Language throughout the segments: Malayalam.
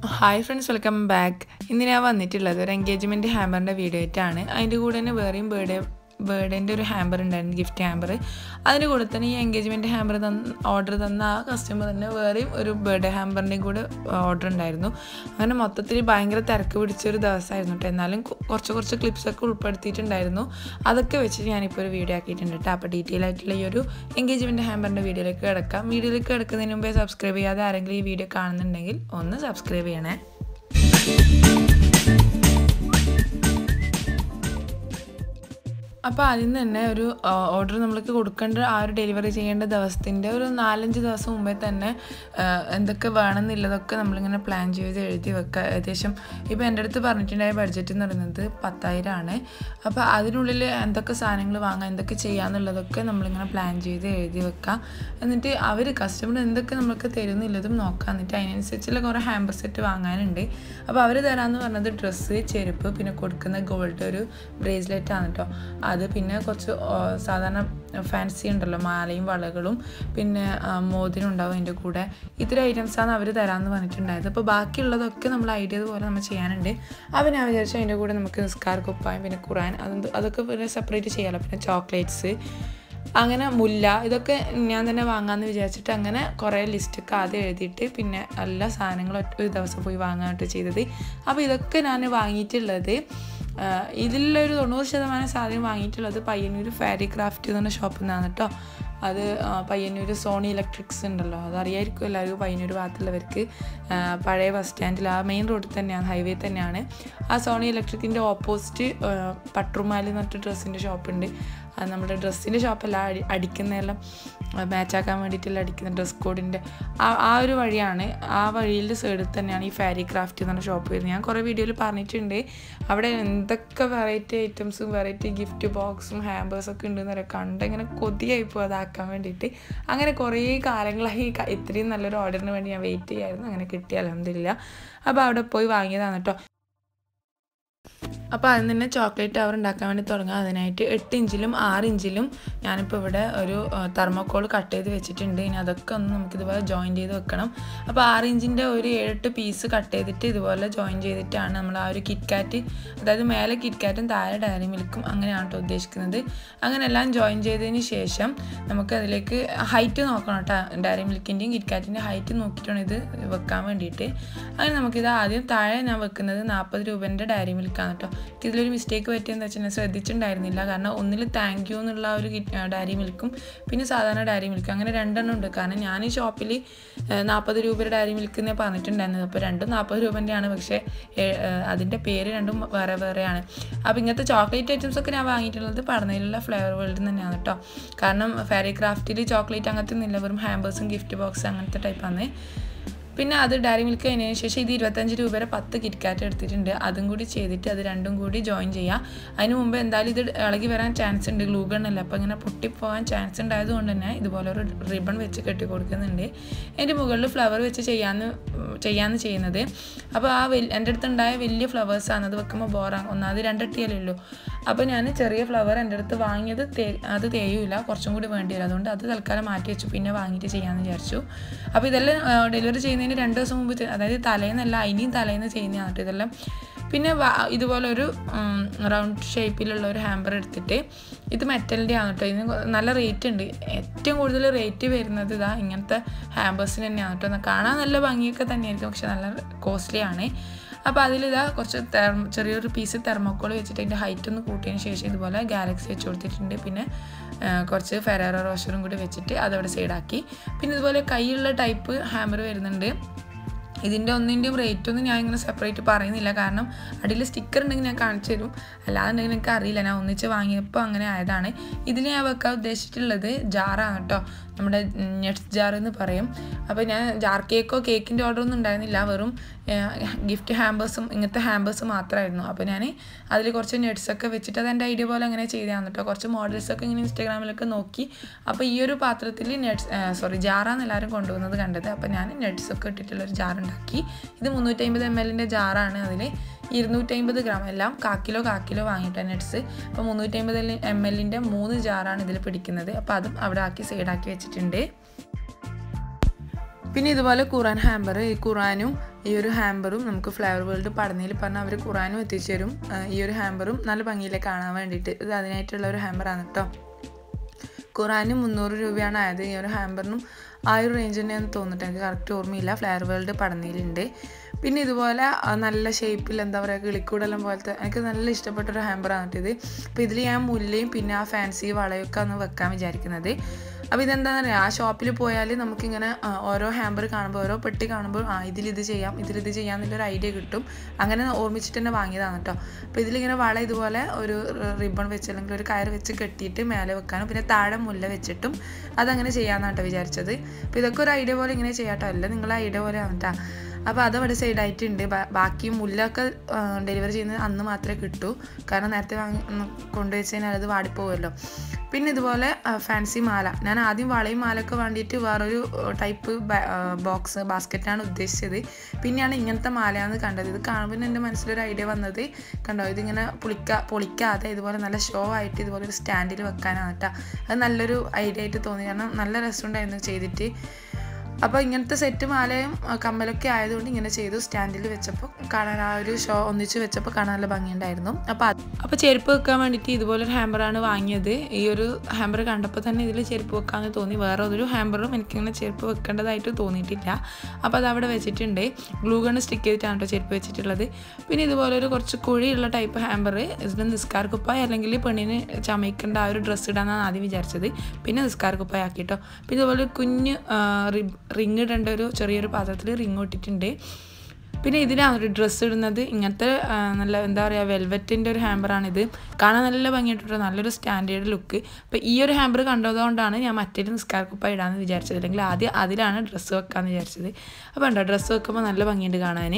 ഹായ് ഫ്രണ്ട്സ് വെൽക്കം ബാക്ക് ഇന്ന് ഞാൻ വന്നിട്ടുള്ളത് ഒരു എൻഗേജ്മെൻറ്റ് ഹാമ്പറിൻ്റെ വീഡിയോ ആയിട്ടാണ് അതിൻ്റെ കൂടെ തന്നെ വേറെയും ബേർഡേ ബേർഡേൻ്റെ ഒരു ഹാമ്പർ ഉണ്ടായിരുന്നു ഗിഫ്റ്റ് ഹാമ്പർ അതിൻ്റെ കൂടെ തന്നെ ഈ എൻഗേജ്മെൻറ്റ് ഹാമ്പർ തന്ന ഓർഡർ തന്ന ആ കസ്റ്റമർ തന്നെ വേറെയും ഒരു ബേർഡേ ഹാമ്പറിൻ്റെയും കൂടെ ഓർഡർ ഉണ്ടായിരുന്നു അങ്ങനെ മൊത്തത്തിൽ ഭയങ്കര തിരക്ക് പിടിച്ചൊരു ദിവസമായിരുന്നു കേട്ടോ എന്നാലും കു- കുറച്ച് കുറച്ച് ക്ലിപ്സൊക്കെ ഉൾപ്പെടുത്തിയിട്ടുണ്ടായിരുന്നു അതൊക്കെ വെച്ചിട്ട് ഞാനിപ്പോൾ ഒരു വീഡിയോ ആക്കിയിട്ടുണ്ട് കേട്ടോ അപ്പോൾ ഡീറ്റെയിൽ ആയിട്ടുള്ള ഈ ഒരു എൻഗേജ്മെൻറ്റ് ഹാമ്പറിൻ്റെ വീഡിയോയിലേക്ക് കിടക്കാം വീഡിയോയിലേക്ക് കിടക്കുന്നതിന് മുമ്പേ സബ്സ്ക്രൈബ് ചെയ്യാതെ ആരെങ്കിലും ഈ വീഡിയോ കാണുന്നുണ്ടെങ്കിൽ ഒന്ന് സബ്സ്ക്രൈബ് ചെയ്യണേ അപ്പോൾ അതിൽ നിന്ന് തന്നെ ഒരു ഓർഡർ നമ്മൾക്ക് കൊടുക്കേണ്ട ആ ഒരു ഡെലിവറി ചെയ്യേണ്ട ദിവസത്തിൻ്റെ ഒരു നാലഞ്ച് ദിവസം മുമ്പേ തന്നെ ആ, എന്തൊക്കെ വേണമെന്നുള്ളതൊക്കെ നമ്മളിങ്ങനെ പ്ലാൻ ചെയ്ത് എഴുതി വെക്കുക ഏകദേശം ഇപ്പോൾ എൻ്റെ അടുത്ത് പറഞ്ഞിട്ടുണ്ടായ ബഡ്ജറ്റ് എന്ന് പറയുന്നത് പത്തായിരം ആണ് അപ്പോൾ അതിനുള്ളിൽ എന്തൊക്കെ സാധനങ്ങൾ വാങ്ങാം എന്തൊക്കെ ചെയ്യാന്നുള്ളതൊക്കെ നമ്മളിങ്ങനെ പ്ലാൻ ചെയ്ത് എഴുതി വെക്കാം എന്നിട്ട് അവർ കസ്റ്റമർ എന്തൊക്കെ നമുക്ക് തരുന്നില്ലതും നോക്കാം എന്നിട്ട് അതിനനുസരിച്ചുള്ള കുറേ ഹാമ്പർ സെറ്റ് വാങ്ങാനുണ്ട് അപ്പോൾ അവർ തരാമെന്ന് പറഞ്ഞത് ഡ്രസ്സ് ചെരുപ്പ് പിന്നെ കൊടുക്കുന്ന ഗോൾഡ് ഒരു ബ്രേസ്ലെറ്റ് ആണ് കേട്ടോ അത് പിന്നെ കുറച്ച് ആ, സാധാരണ ഫാൻസി ഉണ്ടല്ലോ മാലയും വളകളും പിന്നെ ആ, മോതിരം ഉണ്ടാവും അതിൻ്റെ കൂടെ ഇത്തരം ഐറ്റംസാണ് അവർ തരാമെന്ന് പറഞ്ഞിട്ടുണ്ടായത് അപ്പോൾ ബാക്കിയുള്ളതൊക്കെ നമ്മൾ ഐഡിയ പോലെ നമ്മൾ ചെയ്യാനുണ്ട് അപ്പോൾ ഞാൻ വിചാരിച്ചു അതിൻ്റെ കൂടെ നമുക്ക് നിസ്കാർ കുപ്പായം പിന്നെ ഖുറാൻ അത് അതൊക്കെ പിന്നെ സെപ്പറേറ്റ് ചെയ്യാമല്ലോ പിന്നെ ചോക്ലേറ്റ്സ് അങ്ങനെ മുല്ല ഇതൊക്കെ ഞാൻ തന്നെ വാങ്ങാമെന്ന് വിചാരിച്ചിട്ട് അങ്ങനെ കുറേ ലിസ്റ്റൊക്കെ ആദ്യം എഴുതിയിട്ട് പിന്നെ എല്ലാ സാധനങ്ങളും ഒറ്റ ഒരു ദിവസം പോയി വാങ്ങാനായിട്ട് ചെയ്തത് അപ്പോൾ ഇതൊക്കെ ഞാൻ വാങ്ങിയിട്ടുള്ളത് ആഹ് ഇതിലൊരു തൊണ്ണൂറ് ശതമാനം സാധനം വാങ്ങിയിട്ടുള്ളത് പയ്യന്നൂർ ഫാരി ക്രാഫ്റ്റ് എന്ന് പറഞ്ഞ ഷോപ്പിൽ നിന്നാണ് കേട്ടോ അത് ആ, പയ്യന്നൂർ സോണി ഇലക്ട്രിക്സ് ഉണ്ടല്ലോ അതറിയായിരിക്കും എല്ലാവർക്കും പയ്യന്നൂർ ഭാഗത്തുള്ളവർക്ക് ആ, പഴയ ബസ് സ്റ്റാൻഡിൽ ആ മെയിൻ റോഡിൽ തന്നെയാണ് ഹൈവേ തന്നെയാണ് ആ സോണി ഇലക്ട്രിക്കിൻ്റെ ഓപ്പോസിറ്റ് പട്രുമാലി എന്ന് പറഞ്ഞിട്ട് ഡ്രസ്സിൻ്റെ ഷോപ്പുണ്ട് അത് നമ്മുടെ ഡ്രസ്സിൻ്റെ ഷോപ്പല്ല അടി അടിക്കുന്നതെല്ലാം മാച്ചാക്കാൻ വേണ്ടിയിട്ടുള്ള അടിക്കുന്ന ഡ്രസ് കോഡിൻ്റെ ആ ആ ഒരു വഴിയാണ് ആ വഴിയിൽ സൈഡിൽ തന്നെയാണ് ഈ ഫാരി ക്രാഫ്റ്റ് എന്ന് പറഞ്ഞ ഷോപ്പ് വരുന്നത് ഞാൻ കുറേ വീഡിയോയിൽ പറഞ്ഞിട്ടുണ്ട് അവിടെ എന്തൊക്കെ വെറൈറ്റി ഐറ്റംസും വെറൈറ്റി ഗിഫ്റ്റ് ബോക്സും ഹാമ്പേഴ്സൊക്കെ ഉണ്ടെന്ന് പറയാം കണ്ടിങ്ങനെ കൊതിയായി പോകും അതാക്കാൻ വേണ്ടിയിട്ട് അങ്ങനെ കുറേ കാലങ്ങളായി ഈ ക- ഇത്രയും നല്ലൊരു ഓർഡറിന് വേണ്ടി ഞാൻ വെയിറ്റ് ചെയ്യായിരുന്നു അങ്ങനെ കിട്ടി അലഹമില്ല അപ്പോൾ അവിടെ പോയി വാങ്ങിയതാണ് കേട്ടോ അപ്പോൾ അതിൽ തന്നെ ചോക്ലേറ്റ് ടവർ ഉണ്ടാക്കാൻ വേണ്ടി തുടങ്ങുക അതിനായിട്ട് എട്ട് ഇഞ്ചിലും ആറ് ഇഞ്ചിലും ഞാനിപ്പോൾ ഇവിടെ ഒരു തെർമോക്കോൾ കട്ട് ചെയ്ത് വെച്ചിട്ടുണ്ട് ഇനി അതൊക്കെ ഒന്ന് നമുക്ക് ഇതുപോലെ ജോയിൻ ചെയ്ത് വെക്കണം അപ്പോൾ ആറ് ഇഞ്ചിൻ്റെ ഒരു ഏഴെട്ട് പീസ് കട്ട് ചെയ്തിട്ട് ഇതുപോലെ ജോയിൻ ചെയ്തിട്ടാണ് നമ്മൾ ആ ഒരു കിറ്റ്കാറ്റ് അതായത് മേലെ കിറ്റ്കാറ്റും താഴെ ഡയറി മിൽക്കും അങ്ങനെയാണ് കേട്ടോ ഉദ്ദേശിക്കുന്നത് അങ്ങനെ എല്ലാം ജോയിൻ ചെയ്തതിന് ശേഷം നമുക്ക് അതിലേക്ക് ഹൈറ്റ് നോക്കണം കേട്ടോ ഡയറി മിൽക്കിൻ്റെയും കിറ്റ്കാറ്റിൻ്റെ ഹൈറ്റ് നോക്കിയിട്ടാണ് ഇത് വെക്കാൻ വേണ്ടിയിട്ട് അങ്ങനെ നമുക്കിത് ആദ്യം താഴെ ഞാൻ വെക്കുന്നത് നാൽപ്പത് രൂപേൻ്റെ ഡയറി മിൽക്കാണ് കേട്ടോ ഇതിലൊരു മിസ്റ്റേക്ക് പറ്റിയെന്ന് വെച്ചാൽ ഞാൻ ശ്രദ്ധിച്ചിട്ടുണ്ടായിരുന്നില്ല കാരണം ഒന്നിൽ താങ്ക് യു എന്നുള്ള ആ ഒരു ഡയറി മിൽക്കും പിന്നെ സാധാരണ ഡയറി മിൽക്കും അങ്ങനെ രണ്ടെണ്ണം ഉണ്ട് കാരണം ഞാൻ ഈ ഷോപ്പിൽ നാൽപ്പത് രൂപയുടെ ഡയറി മിൽക്ക് എന്നേ പറഞ്ഞിട്ടുണ്ടായിരുന്നത് അപ്പോൾ രണ്ടും നാൽപ്പത് രൂപേൻ്റെയാണ് പക്ഷേ അതിൻ്റെ പേര് രണ്ടും വേറെ വേറെയാണ് അപ്പോൾ ഇങ്ങനത്തെ ചോക്ലേറ്റ് ഐറ്റംസ് ഒക്കെ ഞാൻ വാങ്ങിയിട്ടുള്ളത് പടനയിലുള്ള ഫ്ലേവർ വേൾഡിൽ തന്നെയാണ് കേട്ടോ കാരണം ഫെയറി ക്രാഫ്റ്റിൽ ചോക്ലേറ്റ് അങ്ങനത്തെ ഒന്നുമില്ല വെറും ഹാമ്പേഴ്സും ഗിഫ്റ്റ് ബോക്സ് അങ്ങനത്തെ ടൈപ്പാണ് പിന്നെ അത് ഡയറി മിൽക്ക് കഴിഞ്ഞതിന് ശേഷം ഇത് ഇരുപത്തഞ്ച് രൂപയുടെ പത്ത് കിറ്റ്കാറ്റ് എടുത്തിട്ടുണ്ട് അതും കൂടി ചെയ്തിട്ട് അത് രണ്ടും കൂടി ജോയിൻ ചെയ്യാം അതിന് മുമ്പ് എന്തായാലും ഇത് ഇളകി വരാൻ ചാൻസ് ഉണ്ട് ഗ്ലൂ ഗൺ അല്ല അപ്പോൾ ഇങ്ങനെ പൊട്ടിപ്പോകാൻ ചാൻസ് ഉണ്ടായത് കൊണ്ട് തന്നെ ഇതുപോലെ ഒരു റിബൺ വെച്ച് കെട്ടി കൊടുക്കുന്നുണ്ട് അതിൻ്റെ മുകളിൽ ഫ്ലവർ വെച്ച് ചെയ്യാന്ന് ചെയ്യാന്ന് ചെയ്യുന്നത് അപ്പോൾ ആ വലിയ എൻ്റെ അടുത്തുണ്ടായ വലിയ ഫ്ലവേഴ്സാണ് അത് വെക്കുമ്പോൾ ബോറാണ് ഒന്നാമത് രണ്ടെട്ടിയല്ലേ ഉള്ളൂ അപ്പോൾ ഞാൻ ചെറിയ ഫ്ലവർ എൻ്റെ അടുത്ത് വാങ്ങിയത് തേ അത് തേയൂല കുറച്ചും കൂടി വേണ്ടി വരും അതുകൊണ്ട് അത് തൽക്കാലം മാറ്റി വെച്ചു പിന്നെ വാങ്ങിയിട്ട് ചെയ്യാമെന്ന് വിചാരിച്ചു അപ്പോൾ ഇതെല്ലാം ഡെലിവറി ചെയ്യുന്നതിന് രണ്ട് ദിവസം മുമ്പ് ചെ- അതായത് തലേന്നല്ല അതിനെയും തലേന്ന് ചെയ്യുന്നതാണ് കേട്ടോ ഇതെല്ലാം പിന്നെ വ- ഇതുപോലെ ഒരു റൗണ്ട് ഷേപ്പിലുള്ള ഒരു ഹാമ്പർ എടുത്തിട്ട് ഇത് മെറ്റലിൻ്റെ ആണ് കേട്ടോ ഇതിന് കൊ- നല്ല റേറ്റ് ഉണ്ട് ഏറ്റവും കൂടുതൽ റേറ്റ് വരുന്നത് ഇതാ ഇങ്ങനത്തെ ഹാമ്പേഴ്സിന് തന്നെയാണ് കേട്ടോ കാണാൻ നല്ല ഭംഗിയൊക്കെ തന്നെയായിരിക്കും പക്ഷെ നല്ല കോസ്റ്റ്ലി ആണ് അപ്പോൾ അതിലിതാ കുറച്ച് തെർമ ചെറിയൊരു പീസ് തെർമോക്കോൾ വെച്ചിട്ട് അതിൻ്റെ ഹൈറ്റ് ഒന്ന് കൂട്ടിയതിന് ശേഷം ഇതുപോലെ ഗാലക്സി വെച്ച് കൊടുത്തിട്ടുണ്ട് പിന്നെ ആ, കുറച്ച് ഫെറാറോ റോഷറും കൂടി വെച്ചിട്ട് അതവിടെ സൈഡാക്കി പിന്നെ ഇതുപോലെ കൈയുള്ള ടൈപ്പ് ഹാമർ വരുന്നുണ്ട് ഇതിൻ്റെ ഒന്നിൻ്റെയും റേറ്റ് ഒന്നും ഞാൻ ഇങ്ങനെ സെപ്പറേറ്റ് പറയുന്നില്ല കാരണം അടിയിൽ സ്റ്റിക്കർ ഉണ്ടെങ്കിൽ ഞാൻ കാണിച്ചു തരും അല്ലാന്നുണ്ടെങ്കിൽ എനിക്ക് അറിയില്ല ഞാൻ ഒന്നിച്ച് വാങ്ങിയപ്പോൾ അങ്ങനെ ആയതാണ് ഇതിൽ ഞാൻ വെക്കാൻ ഉദ്ദേശിച്ചിട്ടുള്ളത് ജാറാണ് കേട്ടോ നമ്മുടെ നെട്സ് ജാർ എന്ന് പറയും അപ്പോൾ ഞാൻ ജാർ കേക്കോ കേക്കിൻ്റെ ഓർഡർ ഒന്നും ഉണ്ടായിരുന്നില്ല വെറും ഗിഫ്റ്റ് ഹാമ്പേഴ്സും ഇങ്ങനത്തെ ഹാമ്പേഴ്സ് മാത്രമായിരുന്നു അപ്പോൾ ഞാൻ അതിൽ കുറച്ച് നെറ്റ്സൊക്കെ വെച്ചിട്ട് അത് എൻ്റെ ഐഡിയ പോലെ അങ്ങനെ ചെയ്തതാണ് കേട്ടോ കുറച്ച് മോഡൽസൊക്കെ ഇങ്ങനെ ഇൻസ്റ്റാഗ്രാമിലൊക്കെ നോക്കി അപ്പോൾ ഈ ഒരു പാത്രത്തിൽ നെറ്റ്സ് സോറി ജാറാണ് എല്ലാവരും കൊണ്ടുവന്നത് കണ്ടത് അപ്പോൾ ഞാൻ നെറ്റ്സൊക്കെ ഇട്ടിട്ടുള്ളൊരു ജാർ ഉണ്ടാക്കി ഇത് മുന്നൂറ്റമ്പത് എം എല്ലിൻ്റെ ജാറാണ് അതിൽ ഇരുന്നൂറ്റമ്പത് ഗ്രാം എല്ലാം കാക്കിലോ കാക്കിലോ വാങ്ങിയിട്ട് നെറ്റ്സ് അപ്പോൾ മുന്നൂറ്റമ്പത് എം എല്ലിൻ്റെ മൂന്ന് ജാറാണ് ഇതിൽ പിടിക്കുന്നത് അപ്പോൾ അതും അവിടെ ആക്കി സൈഡാക്കി വെച്ചിട്ടുണ്ട് പിന്നെ ഇതുപോലെ ഖുറാൻ ഹാമ്പർ ഈ ഖുറാനും ഈ ഒരു ഹാമ്പറും നമുക്ക് ഫ്ലവർ വേൾഡ് പടനയിൽ പറഞ്ഞാൽ അവർ ഖുറാനും എത്തിച്ചു തരും ആ, ഈ ഒരു ഹാമ്പറും നല്ല ഭംഗിയിൽ കാണാൻ വേണ്ടിയിട്ട് ഇത് അതിനായിട്ടുള്ള ഒരു ഹാമ്പറാണ് കേട്ടോ ഖുറാന് മുന്നൂറ് രൂപയാണ് ആയത് ഈ ഒരു ഹാമ്പറിനും ആ ഒരു റേഞ്ച് തന്നെയാണെന്ന് തോന്നിട്ട് എനിക്ക് കറക്റ്റ് ഓർമ്മയില്ല ഫ്ലയർ വേൾഡ് പടനയിലുണ്ട് പിന്നെ ഇതുപോലെ ആ, നല്ല ഷേപ്പിൽ എന്താ പറയുക കിളിക്കൂടെല്ലാം പോലത്തെ എനിക്ക് നല്ല ഇഷ്ടപ്പെട്ട ഒരു ഹാമ്പറാണ് കേട്ടോ ഇത് അപ്പോൾ ഇതിൽ ഞാൻ മുല്ലയും പിന്നെ ആ ഫാൻസി വളയൊക്കെ ഒന്ന് വെക്കാൻ വിചാരിക്കുന്നത് അപ്പോൾ ഇതെന്താണെന്ന് അറിയാം ആ ഷോപ്പിൽ പോയാൽ നമുക്കിങ്ങനെ ആ, ഓരോ ഹാമ്പർ കാണുമ്പോൾ ഓരോ പെട്ടി കാണുമ്പോൾ ആ ഇതിലിത് ചെയ്യാം ഇതിലിത് ചെയ്യാം എന്നുള്ളൊരു ഐഡിയ കിട്ടും അങ്ങനെ ഓർമ്മിച്ചിട്ട് തന്നെ വാങ്ങിയതാണ് കേട്ടോ അപ്പോൾ ഇതിലിങ്ങനെ വള ഇതുപോലെ ഒരു റിബൺ വെച്ച് അല്ലെങ്കിൽ ഒരു കയർ വെച്ച് കെട്ടിയിട്ട് മേലെ വെക്കാനും പിന്നെ താഴെ മുല്ല വെച്ചിട്ടും അതങ്ങനെ ചെയ്യാമെന്നാണ് കേട്ടോ വിചാരിച്ചത് അപ്പോൾ ഇതൊക്കെ ഒരു ഐഡിയ പോലെ ഇങ്ങനെ ചെയ്യാട്ടോ അല്ല നിങ്ങളെ ഐഡിയ പോലെ ആണ് കേട്ടോ അപ്പോൾ അത് അവിടെ സൈഡായിട്ടുണ്ട് ബാക്കി മുല്ലൊക്കെ ഡെലിവറി ചെയ്യുന്നത് അന്ന് മാത്രമേ കിട്ടൂ കാരണം നേരത്തെ വാങ്ങി ഉം, കൊണ്ടുവച്ച് കഴിഞ്ഞാൽ അത് വാടിപ്പോവുമല്ലോ പിന്നെ ഇതുപോലെ ഫാൻസി മാല ഞാൻ ആദ്യം വളയും മാലയൊക്കെ വേണ്ടിയിട്ട് വേറൊരു ടൈപ്പ് ബോക്സ് ബാസ്ക്കറ്റാണ് ഉദ്ദേശിച്ചത് പിന്നെയാണ് ഇങ്ങനത്തെ മാലയാണെന്ന് കണ്ടത് ഇത് കാണുമ്പോൾ എൻ്റെ മനസ്സിലൊരു ഐഡിയ വന്നത് കണ്ടോ ഇതിങ്ങനെ പൊളിക്ക പൊളിക്കാതെ ഇതുപോലെ നല്ല ഷോ ആയിട്ട് ഇതുപോലെ ഒരു സ്റ്റാൻഡിൽ വെക്കാനാണ് കേട്ടോ അത് നല്ലൊരു ഐഡിയ ആയിട്ട് തോന്നി കാരണം നല്ല രസമുണ്ടായിരുന്നു ചെയ്തിട്ട് അപ്പോൾ ഇങ്ങനത്തെ സെറ്റ് മാലയും ആ, കമ്മലൊക്കെ ആയതുകൊണ്ട് ഇങ്ങനെ ചെയ്തു സ്റ്റാൻഡിൽ വെച്ചപ്പോൾ കാണാൻ ആ ഒരു ഷോ ഒന്നിച്ച് വെച്ചപ്പോൾ കാണാൻ നല്ല ഭംഗിയുണ്ടായിരുന്നു അപ്പോൾ അത് അപ്പോൾ ചെരുപ്പ് വെക്കാൻ വേണ്ടിയിട്ട് ഇതുപോലൊരു ഹാമ്പറാണ് വാങ്ങിയത് ഈ ഒരു ഹാമ്പർ കണ്ടപ്പോൾ തന്നെ ഇതിൽ ചെരുപ്പ് വെക്കാമെന്ന് തോന്നി വേറെ ഒരു ഹാമ്പറും എനിക്കിങ്ങനെ ചെരുപ്പ് വെക്കേണ്ടതായിട്ട് തോന്നിയിട്ടില്ല അപ്പോൾ അത് അവിടെ വെച്ചിട്ടുണ്ട് ഗ്ലൂ ഗണ്ണ് സ്റ്റിക്ക് ചെയ്തിട്ടാണ് കേട്ടോ ചെരുപ്പ് വെച്ചിട്ടുള്ളത് പിന്നെ ഇതുപോലെ ഒരു കുറച്ച് കുഴിയുള്ള ടൈപ്പ് ഹാമ്പർ ഇതിന് നിസ്കാർ കുപ്പായ അല്ലെങ്കിൽ പെണ്ണിന് ചമയ്ക്കേണ്ട ആ ഒരു ഡ്രസ്സ് ഇടാന്നാണ് ആദ്യം വിചാരിച്ചത് പിന്നെ നിസ്കാർ കുപ്പായ ആക്കി കേട്ടോ പിന്നെ ഇതുപോലെ ഒരു കുഞ്ഞ് റിങ് ഇടേണ്ട ഒരു ചെറിയൊരു പാത്രത്തിൽ റിങ് ഇട്ടിട്ടുണ്ട് പിന്നെ ഇതിലാണ് ഒരു ഡ്രസ്സ് ഇടുന്നത് ഇങ്ങനത്തെ ആ, നല്ല എന്താ പറയുക വെൽവെറ്റിൻ്റെ ഒരു ഹാമ്പറാണിത് കാണാൻ നല്ല ഭംഗിയായിട്ടുണ്ട് നല്ലൊരു സ്റ്റാൻഡേർഡ് ലുക്ക് അപ്പോൾ ഈ ഒരു ഹാമ്പർ കണ്ടതുകൊണ്ടാണ് ഞാൻ മറ്റൊരു നിസ്കാർ കുപ്പ ഇടാമെന്ന് വിചാരിച്ചത് അല്ലെങ്കിൽ ആദ്യം അതിലാണ് ഡ്രസ്സ് വെക്കാമെന്ന് വിചാരിച്ചത് അപ്പോൾ ഉണ്ടോ ഡ്രസ്സ് വെക്കുമ്പോൾ നല്ല ഭംഗിയുണ്ട് കാണാൻ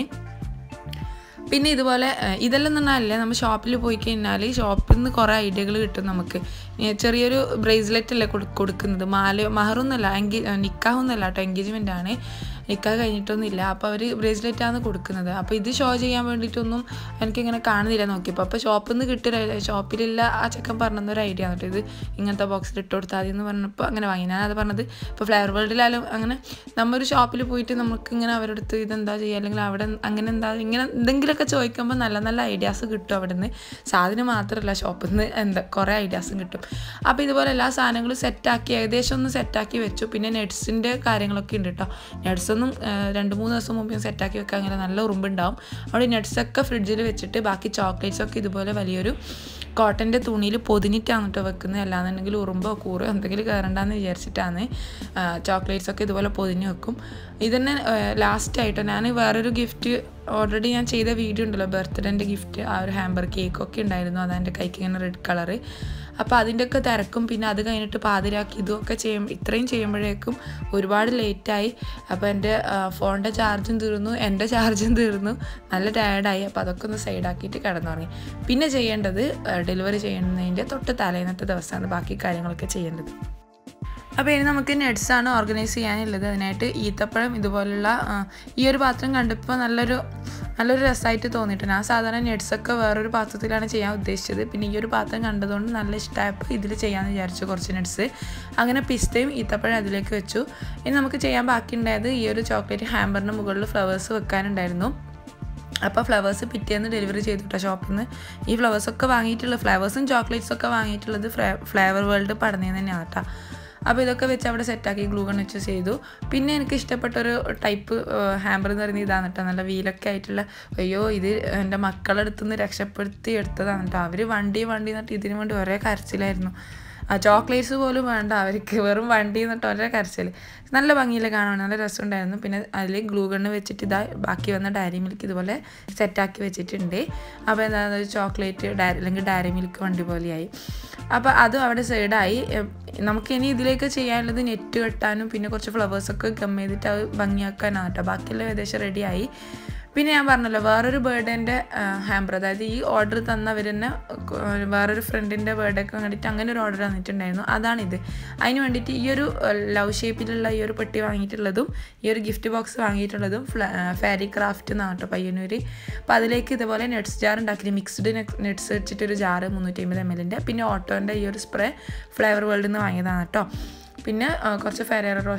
പിന്നെ ഇതുപോലെ ഏഹ്, ഇതെല്ലാം പറഞ്ഞാലേ നമ്മൾ ഷോപ്പിൽ പോയി കഴിഞ്ഞാൽ ഷോപ്പിൽ നിന്ന് കുറേ ഐഡിയകൾ കിട്ടും നമുക്ക് ഏഹ്, ചെറിയൊരു ബ്രേസ്ലെറ്റ് അല്ലേ കൊടു- കൊടുക്കുന്നത് മാല മഹറൊന്നുമല്ല എൻഗേ നിക്കാഹൊന്നുമല്ല കേട്ടോ എൻഗേജ്മെൻ്റ് ആണ് നിക്കാഹ് കഴിഞ്ഞിട്ടൊന്നുമില്ല അപ്പോൾ അവർ ബ്രേസ്ലെറ്റാണ് കൊടുക്കുന്നത് അപ്പോൾ ഇത് ഷോ ചെയ്യാൻ വേണ്ടിയിട്ടൊന്നും എനിക്കിങ്ങനെ കാണുന്നില്ല നോക്കിയപ്പോൾ അപ്പോൾ ഷോപ്പിൽ നിന്ന് കിട്ടിയ ഷോപ്പിലില്ല ആ ചെക്കൻ പറഞ്ഞൊരു ഐഡിയ ആണ് കേട്ടോ ഇത് ഇങ്ങനത്തെ ബോക്സിൽ ഇട്ട് കൊടുത്താൽ മതി എന്ന് പറഞ്ഞപ്പോൾ അങ്ങനെ വാങ്ങി ഞാൻ അത് പറഞ്ഞത് ഇപ്പോൾ ഫ്ലവർ വേൾഡിലായാലും അങ്ങനെ നമ്മൊരു ഷോപ്പിൽ പോയിട്ട് നമുക്ക് ഇങ്ങനെ അവരുടെ അടുത്ത് ഇതെന്താ ചെയ്യുക അല്ലെങ്കിൽ അവിടെ അങ്ങനെ എന്താ ഇങ്ങനെ എന്തെങ്കിലുമൊക്കെ ചോദിക്കുമ്പോൾ നല്ല നല്ല ഐഡിയാസ് കിട്ടും അവിടെ നിന്ന് സാധനം മാത്രമല്ല ഷോപ്പിൽ നിന്ന് എന്താ കുറേ ഐഡിയാസും കിട്ടും അപ്പോൾ ഇതുപോലെ എല്ലാ സാധനങ്ങളും സെറ്റാക്കി ഏകദേശം ഒന്ന് സെറ്റാക്കി വെച്ചു പിന്നെ നെറ്റ്സിൻ്റെ കാര്യങ്ങളൊക്കെ ഉണ്ട് കേട്ടോ നെറ്റ്സൊന്നും രണ്ട് മൂന്ന് ദിവസം മുമ്പ് ഞാൻ സെറ്റാക്കി വെക്കാൻ അങ്ങനെ നല്ല ഉറുമ്പുണ്ടാവും അവിടെ നെറ്റ്സൊക്കെ ഫ്രിഡ്ജിൽ വെച്ചിട്ട് ബാക്കി ചോക്ലേറ്റ്സ് ഒക്കെ ഇതുപോലെ വലിയൊരു കോട്ടൻ്റെ തുണിയിൽ പൊതിഞ്ഞിട്ടാണ് കേട്ടോ വെക്കുന്നത് അല്ലാന്നുണ്ടെങ്കിൽ ഉറുമ്പോ കൂറോ എന്തെങ്കിലും കയറണ്ടെന്ന് വിചാരിച്ചിട്ടാണ് ചോക്ലേറ്റ്സ് ഒക്കെ ഇതുപോലെ പൊതിഞ്ഞ് വെക്കും ഇതന്നെ ലാസ്റ്റായിട്ടോ ഞാൻ വേറൊരു ഗിഫ്റ്റ് ഓൾറെഡി ഞാൻ ചെയ്ത വീഡിയോ ഉണ്ടല്ലോ ബർത്ത്ഡേൻ്റെ ഗിഫ്റ്റ് ആ ഒരു ഹാമ്പർ കേക്കൊക്കെ ഉണ്ടായിരുന്നു അത് എൻ്റെ കൈക്ക് ഇങ്ങനെ റെഡ് കളറ് അപ്പോൾ അതിൻ്റെയൊക്കെ തിരക്കും പിന്നെ അത് കഴിഞ്ഞിട്ട് പാതിരാക്കി ഇതൊക്കെ ചെയ്യും ഇത്രയും ചെയ്യുമ്പോഴേക്കും ഒരുപാട് ലേറ്റായി അപ്പോൾ എൻ്റെ ഫോണിൻ്റെ ചാർജും തീർന്നു എൻ്റെ ചാർജും തീർന്നു നല്ല ടയർഡായി അപ്പോൾ അതൊക്കെ ഒന്ന് സൈഡാക്കിയിട്ട് കിടന്നുറങ്ങി പിന്നെ ചെയ്യേണ്ടത് ഡെലിവറി ചെയ്യുന്നതിൻ്റെ തൊട്ട് തലേന്നത്തെ ദിവസമാണ് ബാക്കി കാര്യങ്ങളൊക്കെ ചെയ്യേണ്ടത് അപ്പോൾ ഇനി നമുക്ക് നെറ്റ്സാണ് ഓർഗനൈസ് ചെയ്യാനുള്ളത് അതിനായിട്ട് ഈത്തപ്പഴം ഇതുപോലുള്ള ആ, ഈ ഒരു പാത്രം കണ്ടപ്പോൾ നല്ലൊരു നല്ലൊരു രസമായിട്ട് തോന്നിയിട്ടുണ്ട് ഞാൻ സാധാരണ നെറ്റ്സൊക്കെ വേറൊരു പാത്രത്തിലാണ് ചെയ്യാൻ ഉദ്ദേശിച്ചത് പിന്നെ ഈ ഒരു പാത്രം കണ്ടതുകൊണ്ട് നല്ല ഇഷ്ടമായപ്പോൾ ഇതിൽ ചെയ്യാമെന്ന് വിചാരിച്ചു കുറച്ച് നെറ്റ്സ് അങ്ങനെ പിസ്തയും ഈത്തപ്പഴം അതിലേക്ക് വെച്ചു ഇനി നമുക്ക് ചെയ്യാൻ ബാക്കിയുണ്ടായത് ഈ ഒരു ചോക്ലേറ്റ് ഹാമ്പറിന് മുകളിൽ ഫ്ലവേഴ്സ് വെക്കാനുണ്ടായിരുന്നു അപ്പോൾ ഫ്ലവേഴ്സ് പിറ്റേന്ന് ഡെലിവറി ചെയ്തു കേട്ടോ ഷോപ്പിൽ നിന്ന് ഈ ഫ്ലവേഴ്സൊക്കെ വാങ്ങിയിട്ടുള്ളത് ഫ്ലവേഴ്സും ചോക്ലേറ്റ്സും ഒക്കെ വാങ്ങിയിട്ടുള്ളത് ഫ്ലേവർ വേൾഡ് പടന്നേന്ന് തന്നെയാണ് കേട്ടോ അപ്പോൾ ഇതൊക്കെ വെച്ച് അവിടെ സെറ്റാക്കി ഗ്ലൂ ഗൺ വെച്ച് ചെയ്തു പിന്നെ എനിക്ക് ഇഷ്ടപ്പെട്ട ഒരു ടൈപ്പ് ഹാമ്പർ എന്ന് പറയുന്നത് ഇതാണ് കേട്ടോ നല്ല വീലൊക്കെ ആയിട്ടുള്ള അയ്യോ ഇത് എൻ്റെ മക്കളുടെ അടുത്ത് നിന്ന് രക്ഷപ്പെടുത്തി എടുത്തതാണ് കേട്ടോ അവർ വണ്ടി വണ്ടി എന്നിട്ട് ഇതിനു വേണ്ടി ഒരേ കരച്ചിലായിരുന്നു ആ ചോക്ലേറ്റ്സ് പോലും വേണ്ട അവർക്ക് വെറും വണ്ടി എന്നിട്ട് ഒരേ കരച്ചിൽ നല്ല ഭംഗിയിൽ കാണാൻ നല്ല രസമുണ്ടായിരുന്നു പിന്നെ അതിൽ ഗ്ലൂ ഗണ്ണ് വെച്ചിട്ട് ഇതാ ബാക്കി വന്ന ഡയറി മിൽക്ക് ഇതുപോലെ സെറ്റാക്കി വെച്ചിട്ടുണ്ട് അപ്പോൾ എന്താ ചോക്ലേറ്റ് ഡയറി അല്ലെങ്കിൽ ഡയറി മിൽക്ക് വണ്ടി പോലെയായി അപ്പോൾ അതും അവിടെ സൈഡായി നമുക്ക് ഇനി ഇതിലേക്ക് ചെയ്യാനുള്ളത് നെറ്റ് കെട്ടാനും പിന്നെ കുറച്ച് ഫ്ലവേഴ്സൊക്കെ ഗം ചെയ്തിട്ട് അത് ഭംഗിയാക്കാനാണ് കേട്ടോ ബാക്കിയെല്ലാം ഏകദേശം റെഡിയായി പിന്നെ ഞാൻ പറഞ്ഞല്ലോ വേറൊരു ബർത്ത്ഡേൻ്റെ ഹാമ്പർ അതായത് ഈ ഓർഡർ തന്നവർ തന്നെ ഏർ വേറൊരു ഫ്രണ്ടിൻ്റെ ബർത്ത്ഡേക്ക് വേണ്ടിയിട്ട് അങ്ങനെ ഒരു ഓർഡർ തന്നിട്ടുണ്ടായിരുന്നു അതാണിത് അതിന് വേണ്ടിയിട്ട് ഈ ഒരു ലവ് ഷേപ്പിലുള്ള ഈ ഒരു പെട്ടി വാങ്ങിയിട്ടുള്ളതും ഈ ഒരു ഗിഫ്റ്റ് ബോക്സ് വാങ്ങിയിട്ടുള്ളതും ഫാരി ക്രാഫ്റ്റ് എന്നാണ് കേട്ടോ പയ്യന്നൂർ അപ്പോൾ അതിലേക്ക് ഇതുപോലെ നെറ്റ്സ് ജാർ ഉണ്ടാക്കി മിക്സ്ഡ് നെറ്റ്സ് വെച്ചിട്ടൊരു ജാറ് മുന്നൂറ്റി അമ്പത് എം എല്ലിൻ്റെ പിന്നെ ഓട്ടോൻ്റെ ഈ ഒരു സ്പ്രേ ഫ്ലേവർ വേൾഡിൽ നിന്ന് വാങ്ങിയതാണ് കേട്ടോ പിന്നെ ആ, കുറച്ച് ഫെരേറ റോഷറും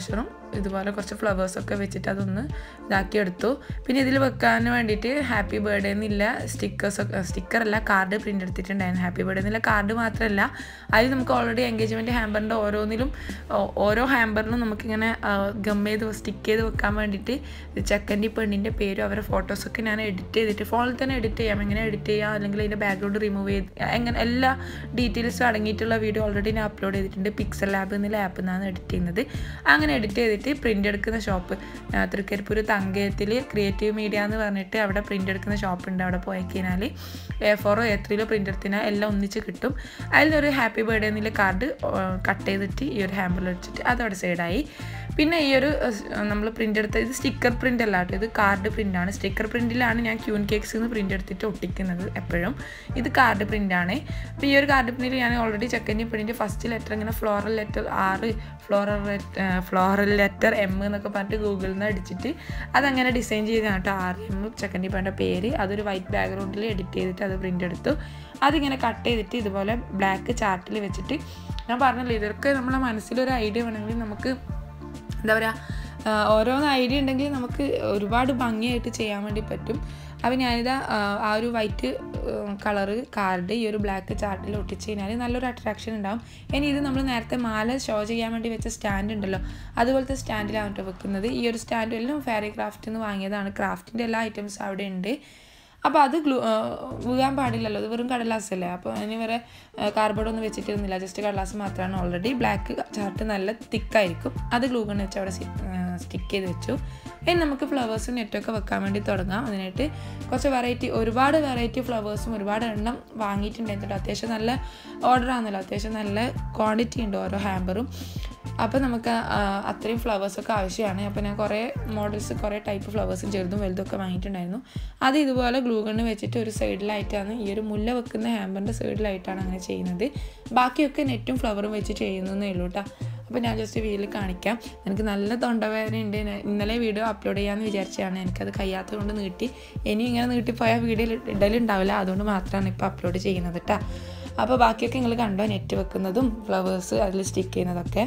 ഇതുപോലെ കുറച്ച് ഫ്ലവേഴ്സൊക്കെ വെച്ചിട്ട് അതൊന്ന് ഇതാക്കി എടുത്തു പിന്നെ ഇതിൽ വെക്കാൻ വേണ്ടിയിട്ട് ഹാപ്പി ബർത്ത്ഡേ എന്നില്ല സ്റ്റിക്കേഴ്സൊക്കെ സ്റ്റിക്കറല്ല കാർഡ് പ്രിൻ്റ് എടുത്തിട്ടുണ്ടായിരുന്നു ഹാപ്പി ബർത്ത്ഡേ എന്നില്ല കാർഡ് മാത്രമല്ല അതിൽ നമുക്ക് ഓൾറെഡി എൻഗേജ്മെൻറ്റ് ഹാമ്പറിൻ്റെ ഓരോന്നിലും ഓ- ഓരോ ഹാമ്പറിനും നമുക്കിങ്ങനെ ഗം ചെയ്ത് സ്റ്റിക്ക് ചെയ്ത് വെക്കാൻ വേണ്ടിയിട്ട് ചെക്കൻ്റെ പെണ്ണിൻ്റെ പേരും അവരുടെ ഫോട്ടോസൊക്കെ ഞാൻ എഡിറ്റ് ചെയ്തിട്ട് ഫോണിൽ തന്നെ എഡിറ്റ് ചെയ്യാം എങ്ങനെ എഡിറ്റ് ചെയ്യാം അല്ലെങ്കിൽ അതിൻ്റെ ബാക്ക്ഗ്രൗണ്ട് റിമൂവ് ചെയ്ത് എങ്ങനെ എല്ലാ ഡീറ്റെയിൽസും അടങ്ങിയിട്ടുള്ള വീഡിയോ ഓൾറെഡി ഞാൻ അപ്ലോഡ് ചെയ്തിട്ടുണ്ട് പിക്സൽ ലാബ് എന്നുള്ള ആപ്പിൽ നിന്നാണ് എഡിറ്റ് ചെയ്യുന്നത് അങ്ങനെ എഡിറ്റ് ചെയ്തിട്ട് പ്രിൻ്റ് എടുക്കുന്ന ഷോപ്പ് തൃക്കരിപ്പൂർ തങ്കയത്തിൽ ക്രിയേറ്റീവ് മീഡിയ എന്ന് പറഞ്ഞിട്ട് അവിടെ പ്രിൻ്റ് എടുക്കുന്ന ഷോപ്പ് ഉണ്ട് അവിടെ പോയി കഴിഞ്ഞാൽ എ ഫോറോ എ ത്രീയിലോ പ്രിൻ്റ് എടുത്തിനാൽ എല്ലാം ഒന്നിച്ച് കിട്ടും അതിലൊരു ഹാപ്പി ബർത്ത്ഡേ എന്നുള്ള കാർഡ് കട്ട് ചെയ്തിട്ട് ഈ ഒരു ഹാമ്പിൽ വെച്ചിട്ട് അതവിടെ സൈഡായി പിന്നെ ഈ ഒരു നമ്മൾ പ്രിൻ്റ് എടുത്ത ഇത് സ്റ്റിക്കർ പ്രിൻ്റ് അല്ല കേട്ടോ ഇത് കാർഡ് പ്രിൻ്റാണ് സ്റ്റിക്കർ പ്രിൻറ്റിലാണ് ഞാൻ ക്യൂൻ കേക്ക്സ് നിന്ന് പ്രിൻ്റ് എടുത്തിട്ട് ഒട്ടിക്കുന്നത് എപ്പോഴും ഇത് കാർഡ് പ്രിൻ്റാണ് അപ്പോൾ ഈ ഒരു കാർഡ് പ്രിൻറ്റിൽ ഞാൻ ഓൾറെഡി ചെക്കൻ്റെ പ്രിൻറ്റ് ഫസ്റ്റ് ലെറ്റർ ഇങ്ങനെ ഫ്ലോറൽ ലെറ്റർ ആറ് ഫ്ലോറൽ ഫ്ലോറൽ ലെറ്റർ എം എന്നൊക്കെ പറഞ്ഞിട്ട് ഗൂഗിളിൽ നിന്ന് അടിച്ചിട്ട് അതങ്ങനെ ഡിസൈൻ ചെയ്താണ് കേട്ടോ ആറ് എം ചെക്കൻ്റെ പേരുടെ പേര് അതൊരു വൈറ്റ് ബാക്ക്ഗ്രൗണ്ടിൽ എഡിറ്റ് ചെയ്തിട്ട് അത് പ്രിൻ്റ് എടുത്തു അതിങ്ങനെ കട്ട് ചെയ്തിട്ട് ഇതുപോലെ ബ്ലാക്ക് ചാർട്ടിൽ വെച്ചിട്ട് ഞാൻ പറഞ്ഞല്ലോ ഇതൊക്കെ നമ്മളെ മനസ്സിലൊരു ഐഡിയ വേണമെങ്കിൽ നമുക്ക് എന്താ പറയുക ഓരോന്ന് ഐഡിയ ഉണ്ടെങ്കിൽ നമുക്ക് ഒരുപാട് ഭംഗിയായിട്ട് ചെയ്യാൻ വേണ്ടി പറ്റും അപ്പോൾ ഞാനിതാ ആ, ആ ഒരു വൈറ്റ് കളറ് കാർഡ് ഈ ഒരു ബ്ലാക്ക് ചാർട്ടിൽ ഒട്ടിച്ച് കഴിഞ്ഞാൽ നല്ലൊരു അട്രാക്ഷൻ ഉണ്ടാവും ഇനി ഇത് നമ്മൾ നേരത്തെ മാല ഷോ ചെയ്യാൻ വേണ്ടി വെച്ച സ്റ്റാൻഡ് ഉണ്ടല്ലോ അതുപോലത്തെ സ്റ്റാൻഡിലാണ് കേട്ടോ വെക്കുന്നത് ഈ ഒരു സ്റ്റാൻഡ് എല്ലാം ഫാരി ക്രാഫ്റ്റ് നിന്ന് വാങ്ങിയതാണ് ക്രാഫ്റ്റിൻ്റെ എല്ലാ ഐറ്റംസും അവിടെ ഉണ്ട് അപ്പോൾ അത് ഗ്ലൂ വീഴാൻ പാടില്ലല്ലോ അത് വെറും കടലാസല്ലേ അപ്പോൾ അതിന് വേറെ കാർബോർഡൊന്നും വെച്ചിട്ടിരുന്നില്ല ജസ്റ്റ് കടലാസ് മാത്രമാണ് ഓൾറെഡി ബ്ലാക്ക് ചാർട്ട് നല്ല തിക്കായിരിക്കും അത് ഗ്ലൂ ഗൺ വെച്ച് അവിടെ സ്റ്റിക്ക് ചെയ്ത് വെച്ചു ഇനി നമുക്ക് ഫ്ലവേഴ്സും നെറ്റൊക്കെ വെക്കാൻ വേണ്ടി തുടങ്ങാം അതിനായിട്ട് കുറച്ച് വെറൈറ്റി ഒരുപാട് വെറൈറ്റി ഫ്ലവേഴ്സും ഒരുപാട് എണ്ണം വാങ്ങിയിട്ടുണ്ടായിരുന്നു അത്യാവശ്യം നല്ല ഓർഡർ ആണല്ലോ അത്യാവശ്യം നല്ല ക്വാണ്ടിറ്റി ഉണ്ട് ഓരോ ഹാമ്പറും അപ്പോൾ നമുക്ക് ആ, അത്രയും ഫ്ലവേഴ്സൊക്കെ ആവശ്യമാണ് അപ്പോൾ ഞാൻ കുറേ മോഡൽസ് കുറേ ടൈപ്പ് ഫ്ലവേഴ്സും ചെറുതും വലുതും ഒക്കെ വാങ്ങിയിട്ടുണ്ടായിരുന്നു അത് ഇതുപോലെ ഗ്ലൂ ഗണ്ണ് വെച്ചിട്ട് ഒരു സൈഡിലായിട്ടാണ് ഈ ഒരു മുല്ല വെക്കുന്ന ഹാമ്പറിൻ്റെ സൈഡിലായിട്ടാണ് അങ്ങനെ ചെയ്യുന്നത് ബാക്കിയൊക്കെ നെറ്റും ഫ്ലവറും വെച്ച് ചെയ്യുന്നതേ ഉള്ളൂ കേട്ടോ അപ്പോൾ ഞാൻ ജസ്റ്റ് വീട്ടിൽ കാണിക്കാം എനിക്ക് നല്ല തൊണ്ടവേദന ഉണ്ട് ഞാൻ ഇന്നലെ വീഡിയോ അപ്ലോഡ് ചെയ്യാമെന്ന് വിചാരിച്ചതാണ് എനിക്കത് കഴിയാത്തത് കൊണ്ട് നീട്ടി ഇനി ഇങ്ങനെ നീട്ടിപ്പോയാൽ വീഡിയോ ഇടലുണ്ടാവില്ല അതുകൊണ്ട് മാത്രമാണ് ഇപ്പോൾ അപ്ലോഡ് ചെയ്യുന്നത് കേട്ടോ അപ്പോൾ ബാക്കിയൊക്കെ നിങ്ങൾ കണ്ടോ നെറ്റ് വെക്കുന്നതും ഫ്ലവേഴ്സ് അതിൽ സ്റ്റിക്ക് ചെയ്യുന്നതൊക്കെ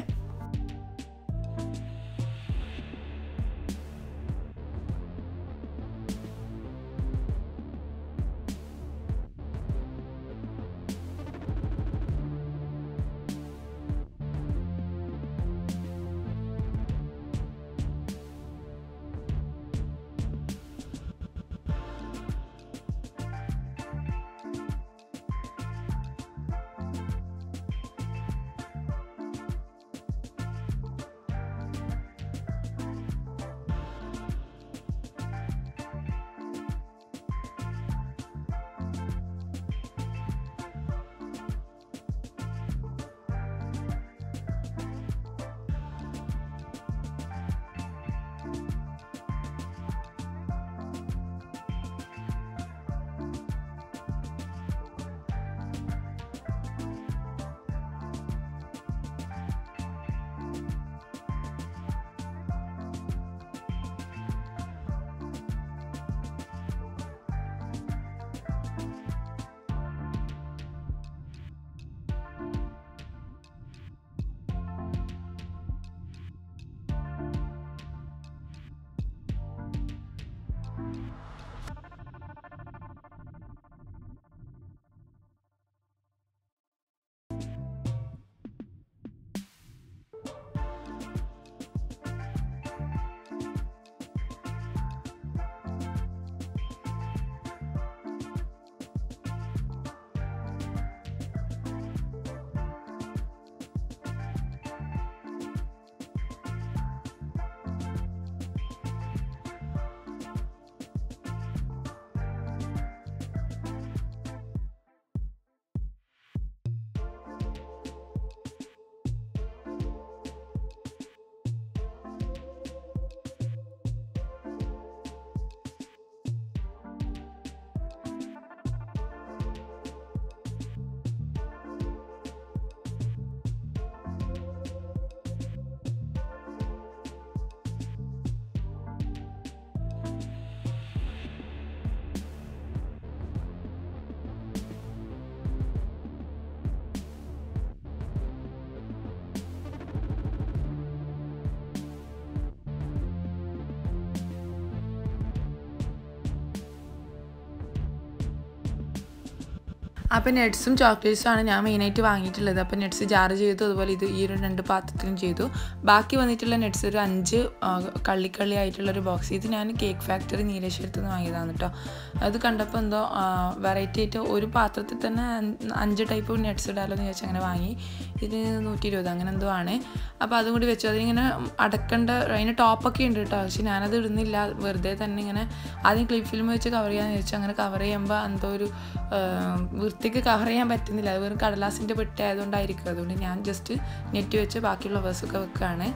അപ്പോൾ നട്ട്സും ചോക്ലേറ്റ്സും ആണ് ഞാൻ മെയിനായിട്ട് വാങ്ങിയിട്ടുള്ളത് അപ്പോൾ നട്ട്സ് ജാറ് ചെയ്തു അതുപോലെ ഇത് ഈ ഒരു രണ്ട് പാത്രത്തിലും ചെയ്തു ബാക്കി വന്നിട്ടുള്ള നട്ട്സ് ഒരു അഞ്ച് ആ, കള്ളിക്കള്ളി ആയിട്ടുള്ള ഒരു ബോക്സ് ഇത് ഞാൻ കേക്ക് ഫാക്ടറി നീലേശ്വരത്ത് നിന്ന് വാങ്ങിയതാണ് കേട്ടോ അത് കണ്ടപ്പോൾ എന്തോ വെറൈറ്റി ആയിട്ട് ഒരു പാത്രത്തിൽ തന്നെ അഞ്ച് അഞ്ച് ടൈപ്പ് നട്ട്സ് ഇടാമല്ലോ എന്ന് ചോദിച്ചാൽ അങ്ങനെ വാങ്ങി ഇത് നൂറ്റി ഇരുപത് അങ്ങനെ എന്തോ ആണ് അപ്പോൾ അതും കൂടി വെച്ചു അതിനിങ്ങനെ അടക്കേണ്ട അതിന് ടോപ്പൊക്കെ ഉണ്ട് കേട്ടോ പക്ഷെ ഞാനത് ഇടുന്നില്ല വെറുതെ തന്നെ ഇങ്ങനെ ആദ്യം ക്ലിപ്പ് ഫിലിം വെച്ച് കവർ ചെയ്യാന്ന് വെച്ചാൽ അങ്ങനെ കവർ ചെയ്യുമ്പോൾ എന്തോ ഒരു ആ, വൃത്തിക്ക് കവർ ചെയ്യാൻ പറ്റുന്നില്ല അത് വെറും കടലാസിൻ്റെ പെട്ടി ആയതുകൊണ്ടായിരിക്കും അതുകൊണ്ട് ഞാൻ ജസ്റ്റ് നെറ്റ് വെച്ച് ബാക്കിയുള്ള വേഴ്സൊക്കെ വെക്കുകയാണ്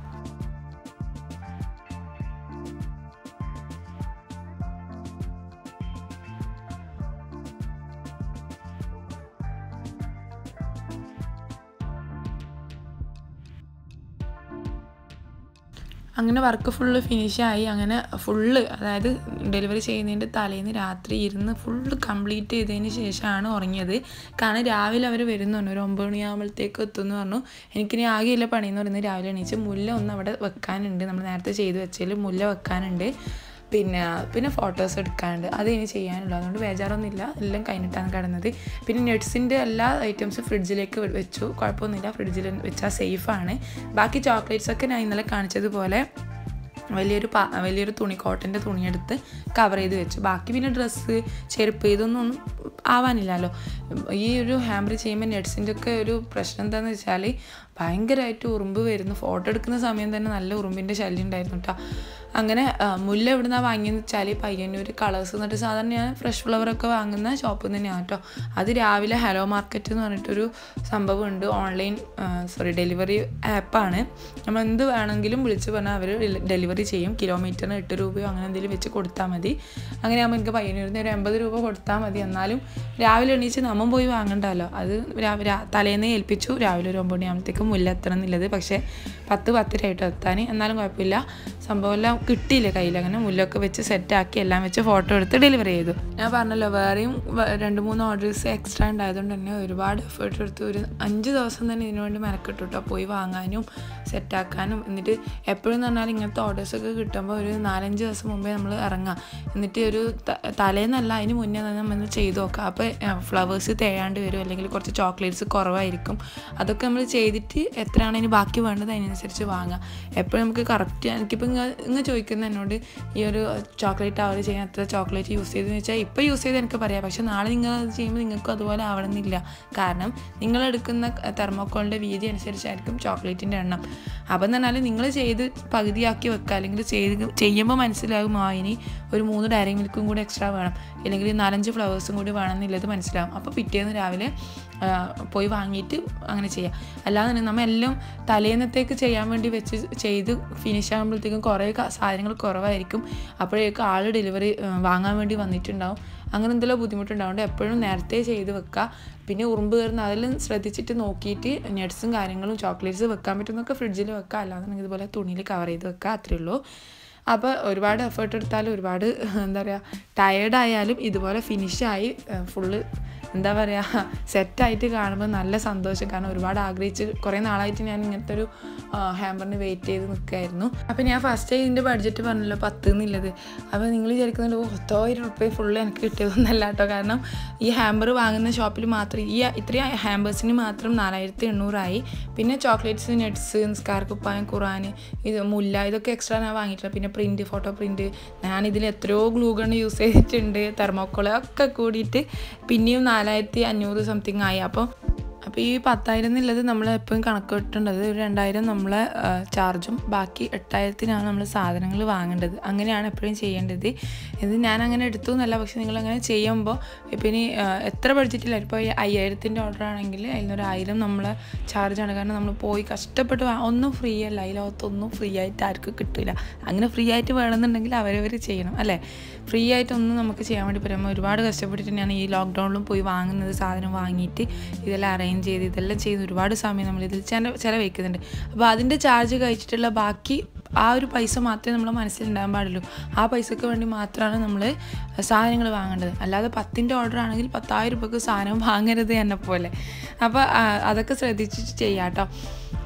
അങ്ങനെ വർക്ക് ഫുള്ള് ഫിനിഷായി അങ്ങനെ ഫുള്ള് അതായത് ഡെലിവറി ചെയ്യുന്നതിൻ്റെ തലേന്ന് രാത്രി ഇരുന്ന് ഫുള്ള് കംപ്ലീറ്റ് ചെയ്തതിന് ശേഷമാണ് ഉറങ്ങിയത് കാരണം രാവിലെ അവർ വരുന്നുണ്ട് ഒരു ഒമ്പത് മണിയാകുമ്പോഴത്തേക്ക് എത്തുമെന്ന് പറഞ്ഞു എനിക്കിനി ആകെയില്ല പണിയെന്ന് പറയുന്നത് രാവിലെ എണീച്ച് മുല്ല ഒന്ന് അവിടെ വെക്കാനുണ്ട് നമ്മൾ നേരത്തെ ചെയ്ത് വെച്ചതിൽ മുല്ല വെക്കാനുണ്ട് പിന്നെ പിന്നെ ഫോട്ടോസ് എടുക്കാനുണ്ട് അത് ഇനി ചെയ്യാനുള്ളൂ അതുകൊണ്ട് ബേജാറൊന്നുമില്ല എല്ലാം കഴിഞ്ഞിട്ടാണ് കിടന്നത് പിന്നെ നട്ട്സിൻ്റെ എല്ലാ ഐറ്റംസും ഫ്രിഡ്ജിലേക്ക് വെ- വെച്ചു കുഴപ്പമൊന്നുമില്ല ഫ്രിഡ്ജിൽ വെച്ചാൽ സേഫാണ് ബാക്കി ചോക്ലേറ്റ്സ് ഒക്കെ ഞാൻ ഇന്നലെ കാണിച്ചതുപോലെ വലിയൊരു പാ വലിയൊരു തുണി കോട്ടൻ്റെ തുണിയെടുത്ത് കവർ ചെയ്ത് വെച്ചു ബാക്കി പിന്നെ ഡ്രസ്സ് ചെരുപ്പ് ഇതൊന്നും ഒന്നും ആവാനില്ലല്ലോ ഈ ഒരു ഹാമ്പർ ചെയ്യുമ്പോൾ നെറ്റ്സിൻ്റെ ഒക്കെ ഒരു പ്രശ്നം എന്താണെന്ന് വെച്ചാൽ ഭയങ്കരമായിട്ട് ഉറുമ്പ് വരുന്നു ഫോട്ടോ എടുക്കുന്ന സമയം തന്നെ നല്ല ഉറുമ്പിൻ്റെ ശല്യം ഉണ്ടായിരുന്നു കേട്ടോ അങ്ങനെ ആ, മുല്ല എവിടുന്നാണ് വാങ്ങിയെന്ന് വെച്ചാൽ പയ്യന്നൂർ കളേഴ്സ് എന്നിട്ട് സാധാരണ ഞാൻ ഫ്രഷ് ഫ്ലവറൊക്കെ വാങ്ങുന്ന ഷോപ്പിൽ തന്നെയാണ് കേട്ടോ അത് രാവിലെ ഹലോ മാർക്കറ്റ് എന്ന് പറഞ്ഞിട്ടൊരു സംഭവമുണ്ട് ഓൺലൈൻ സോറി ഡെലിവറി ആപ്പാണ് നമ്മൾ എന്ത് വേണമെങ്കിലും വിളിച്ച് പറഞ്ഞാൽ അവർ ഡെലിവറി ചെയ്യും കിലോമീറ്ററിന് എട്ട് രൂപയോ അങ്ങനെ എന്തെങ്കിലും വെച്ച് കൊടുത്താൽ മതി അങ്ങനെ ആകുമ്പോൾ എനിക്ക് പയ്യന്നൂരിൽ നിന്ന് ഒരു എൺപത് രൂപ കൊടുത്താൽ മതി എന്നാലും രാവിലെ എണീച്ച് നമ്മൾ പോയി വാങ്ങണ്ടല്ലോ അത് രാ- രാ- തലേന്ന് ഏൽപ്പിച്ചു രാവിലെ ഒരു ഒമ്പത് മണിയാകുമ്പോഴത്തേക്കും മുല്ല എത്തണം എന്നുള്ളത് പക്ഷേ പത്ത് പത്തരയായിട്ട് എത്താൻ എന്നാലും കുഴപ്പമില്ല സംഭവം എല്ലാം കിട്ടിയില്ല കയ്യിൽ അങ്ങനെ മുല്ലൊക്കെ വെച്ച് സെറ്റാക്കി എല്ലാം വെച്ച് ഫോട്ടോ എടുത്ത് ഡെലിവറി ചെയ്തു ഞാൻ പറഞ്ഞല്ലോ വേറെയും വ- രണ്ട് മൂന്ന് ഓർഡേഴ്സ് എക്സ്ട്രാ ഉണ്ടായതുകൊണ്ട് തന്നെ ഒരുപാട് എഫേർട്ട് എടുത്ത് ഒരു അഞ്ച് ദിവസം തന്നെ ഇതിനു വേണ്ടി മെനക്കെട്ടു കേട്ടോ പോയി വാങ്ങാനും സെറ്റാക്കാനും എന്നിട്ട് എപ്പോഴും എന്ന് പറഞ്ഞാൽ ഇങ്ങനത്തെ ഓർഡേഴ്സൊക്കെ കിട്ടുമ്പോൾ ഒരു നാലഞ്ച് ദിവസം മുമ്പേ നമ്മൾ ഇറങ്ങാം എന്നിട്ട് ഒരു ത- തലേന്നല്ല അതിന് മുന്നേ തന്നെ നമ്മൾ ചെയ്ത് നോക്കാം അപ്പോൾ ഫ്ലവേഴ്സ് തേയാണ്ട് വരും അല്ലെങ്കിൽ കുറച്ച് ചോക്ലേറ്റ്സ് കുറവായിരിക്കും അതൊക്കെ നമ്മൾ ചെയ്തിട്ട് എത്രയാണ് അതിന് ബാക്കി വേണ്ടത് അതിനനുസരിച്ച് വാങ്ങാം എപ്പോഴും നമുക്ക് കറക്റ്റ് എനിക്കിപ്പോൾ ഇങ്ങ ഇങ്ങ് ചോദിക്കുന്ന എന്നോട് ഈ ഒരു ചോക്ലേറ്റ് അവർ ചെയ്യാൻ എത്ര ചോക്ലേറ്റ് യൂസ് ചെയ്തെന്ന് വെച്ചാൽ ഇപ്പോൾ യൂസ് ചെയ്ത് എനിക്ക് പറയാം പക്ഷേ നാളെ നിങ്ങൾ അത് ചെയ്യുമ്പോൾ നിങ്ങൾക്കും അതുപോലെ ആവണമെന്നില്ല കാരണം നിങ്ങൾ എടുക്കുന്ന തെർമോക്കോളിൻ്റെ വീതി അനുസരിച്ചായിരിക്കും ചോക്ലേറ്റിൻ്റെ എണ്ണം അപ്പം എന്ന് പറഞ്ഞാൽ നിങ്ങൾ ചെയ്ത് പകുതിയാക്കി വെക്കുക അല്ലെങ്കിൽ ചെയ്ത് ചെയ്യുമ്പോൾ മനസ്സിലാകും ആ ഇനി ഒരു മൂന്ന് ഡയറി മിൽക്കും കൂടി എക്സ്ട്രാ വേണം അല്ലെങ്കിൽ നാലഞ്ച് ഫ്ലവേഴ്സും കൂടി വേണം എന്നുള്ളത് മനസ്സിലാവും അപ്പോൾ പിറ്റേന്ന് രാവിലെ ആ, പോയി വാങ്ങിയിട്ട് അങ്ങനെ ചെയ്യാം അല്ലാതെ തന്നെ നമ്മൾ എല്ലാം തലേന്നത്തേക്ക് ചെയ്യാൻ വേണ്ടി വെച്ച് ചെയ്ത് ഫിനിഷ് ആകുമ്പോഴത്തേക്കും കുറേ ക- സാധനങ്ങൾ കുറവായിരിക്കും അപ്പോഴേക്കും ആൾ ഡെലിവറി വാങ്ങാൻ വേണ്ടി വന്നിട്ടുണ്ടാവും അങ്ങനെ എന്തെല്ലാം ബുദ്ധിമുട്ടുണ്ടാവുകൊണ്ട് എപ്പോഴും നേരത്തെ ചെയ്ത് വെക്കുക പിന്നെ ഉറുമ്പ് കയറുന്ന അതെല്ലാം ശ്രദ്ധിച്ചിട്ട് നോക്കിയിട്ട് നട്ട്സും കാര്യങ്ങളും ചോക്ലേറ്റ്സ് വെക്കാൻ പറ്റുന്നൊക്കെ ഫ്രിഡ്ജിൽ വെക്കുക അല്ലാന്നുണ്ടെങ്കിൽ ഇതുപോലെ തുണിയിൽ കവർ ചെയ്ത് വെക്കുക അത്രേ ഉള്ളൂ അപ്പോൾ ഒരുപാട് എഫേർട്ട് എടുത്താലും ഒരുപാട് എന്താ പറയുക ടയേർഡായാലും ഇതുപോലെ ഫിനിഷായി ഫുള്ള് എന്താ പറയുക സെറ്റായിട്ട് കാണുമ്പോൾ നല്ല സന്തോഷം കാരണം ഒരുപാട് ആഗ്രഹിച്ച് കുറേ നാളായിട്ട് ഞാൻ ഇങ്ങനത്തെ ഒരു ഹാമ്പറിന് വെയിറ്റ് ചെയ്ത് നിൽക്കുമായിരുന്നു അപ്പോൾ ഞാൻ ഫസ്റ്റ് ഇതിൻ്റെ ബഡ്ജറ്റ് പറഞ്ഞല്ലോ പത്ത് എന്നുള്ളത് അപ്പോൾ നിങ്ങൾ വിചാരിക്കുന്നുണ്ട് ഓ പത്തോയിരം റുപ്യ ഫുള്ള് എനിക്ക് കിട്ടിയതൊന്നല്ല കേട്ടോ കാരണം ഈ ഹാമ്പർ വാങ്ങുന്ന ഷോപ്പിൽ മാത്രം ഈ ഇത്രയും ഹാമ്പേഴ്സിന് മാത്രം നാലായിരത്തി എണ്ണൂറായി പിന്നെ ചോക്ലേറ്റ്സ് നട്ട്സ് നിസ്കാർ കുപ്പായം ഖുറാൻ ഇത് മുല്ല ഇതൊക്കെ എക്സ്ട്രാ ഞാൻ വാങ്ങിയിട്ടില്ല പിന്നെ പ്രിൻറ്റ് ഫോട്ടോ പ്രിൻറ്റ് ഞാൻ ഇതിൽ എത്രയോ ഗ്ലൂ ഗൺ യൂസ് ചെയ്തിട്ടുണ്ട് തെർമോക്കോള് ഒക്കെ കൂടിയിട്ട് പിന്നെയും നാലായിരത്തി അഞ്ഞൂറ് സംതിങ് ആയി അപ്പോൾ അപ്പോൾ ഈ പത്തായിരം എന്നുള്ളത് നമ്മൾ എപ്പോഴും കണക്ക് കിട്ടേണ്ടത് ഒരു രണ്ടായിരം നമ്മളെ ചാർജും ബാക്കി എട്ടായിരത്തിനാണ് നമ്മൾ സാധനങ്ങൾ വാങ്ങേണ്ടത് അങ്ങനെയാണ് എപ്പോഴും ചെയ്യേണ്ടത് ഇത് ഞാൻ അങ്ങനെ എടുത്തു എന്നല്ല പക്ഷെ നിങ്ങൾ അങ്ങനെ ചെയ്യുമ്പോൾ ഇപ്പം ഇനി ആ, എത്ര ബഡ്ജറ്റില്ല ഇപ്പോൾ ഈ അയ്യായിരത്തിൻ്റെ ഓർഡർ ആണെങ്കിൽ അതിലൊരു ആയിരം നമ്മളെ ചാർജാണ് കാരണം നമ്മൾ പോയി കഷ്ടപ്പെട്ട് വാ- ഒന്നും ഫ്രീ അല്ല ഈ ലോകത്തൊന്നും ഫ്രീ ആയിട്ട് ആർക്കും കിട്ടില്ല അങ്ങനെ ഫ്രീ ആയിട്ട് വേണമെന്നുണ്ടെങ്കിൽ അവരവർ ചെയ്യണം അല്ലേ ഫ്രീ ആയിട്ടൊന്നും നമുക്ക് ചെയ്യാൻ വേണ്ടി പറ്റുമ്പോൾ ഒരുപാട് കഷ്ടപ്പെട്ടിട്ട് ഞാൻ ഈ ലോക്ക്ഡൗണിലും പോയി വാങ്ങുന്നത് സാധനം വാങ്ങിയിട്ട് ഇതെല്ലാം അറേഞ്ച് ചെയ്ത് ഇതെല്ലാം ചെയ്ത് ഒരുപാട് സമയം നമ്മൾ ഇതിൽ ചില ചിലവഴിക്കുന്നുണ്ട് അപ്പോൾ അതിൻ്റെ ചാർജ് കഴിച്ചിട്ടുള്ള ബാക്കി ആ ഒരു പൈസ മാത്രമേ നമ്മുടെ മനസ്സിലുണ്ടാകാൻ പാടുള്ളൂ ആ പൈസക്ക് വേണ്ടി മാത്രമാണ് നമ്മൾ സാധനങ്ങൾ വാങ്ങേണ്ടത് അല്ലാതെ പത്തിൻ്റെ ഓർഡർ ആണെങ്കിൽ പത്തായിരം രൂപയ്ക്ക് സാധനം വാങ്ങരുത് എന്നെ പോലെ അപ്പോൾ ആ, അതൊക്കെ ശ്രദ്ധിച്ചിട്ട് ചെയ്യാം കേട്ടോ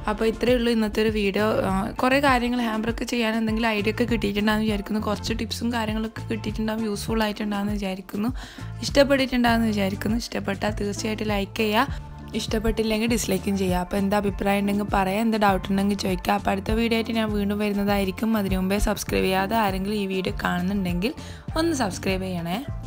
അപ്പോൾ ഇത്രയേ ഉള്ളൂ ഇന്നത്തെ ഒരു വീഡിയോ കുറേ കാര്യങ്ങൾ ഹാമ്പറൊക്കെ ചെയ്യാൻ എന്തെങ്കിലും ഐഡിയ ഒക്കെ കിട്ടിയിട്ടുണ്ടാകുമെന്ന് വിചാരിക്കുന്നു കുറച്ച് ടിപ്സും കാര്യങ്ങളൊക്കെ കിട്ടിയിട്ടുണ്ടാകും യൂസ്ഫുൾ ആയിട്ടുണ്ടാകുമെന്ന് വിചാരിക്കുന്നു ഇഷ്ടപ്പെട്ടിട്ടുണ്ടാകുമെന്ന് വിചാരിക്കുന്നു ഇഷ്ടപ്പെട്ടാൽ തീർച്ചയായിട്ടും ലൈക്ക് ചെയ്യുക ഇഷ്ടപ്പെട്ടില്ലെങ്കിൽ ഡിസ്ലൈക്കും ചെയ്യുക അപ്പോൾ എന്താ അഭിപ്രായം ഉണ്ടെങ്കിൽ പറയാം എന്ത് ഡൗട്ട് ഉണ്ടെങ്കിൽ ചോദിക്കുക അപ്പോൾ അടുത്ത വീഡിയോ ആയിട്ട് ഞാൻ വീണ്ടും വരുന്നതായിരിക്കും അതിനു മുമ്പേ സബ്സ്ക്രൈബ് ചെയ്യാതെ ആരെങ്കിലും ഈ വീഡിയോ കാണുന്നുണ്ടെങ്കിൽ ഒന്ന് സബ്സ്ക്രൈബ് ചെയ്യണേ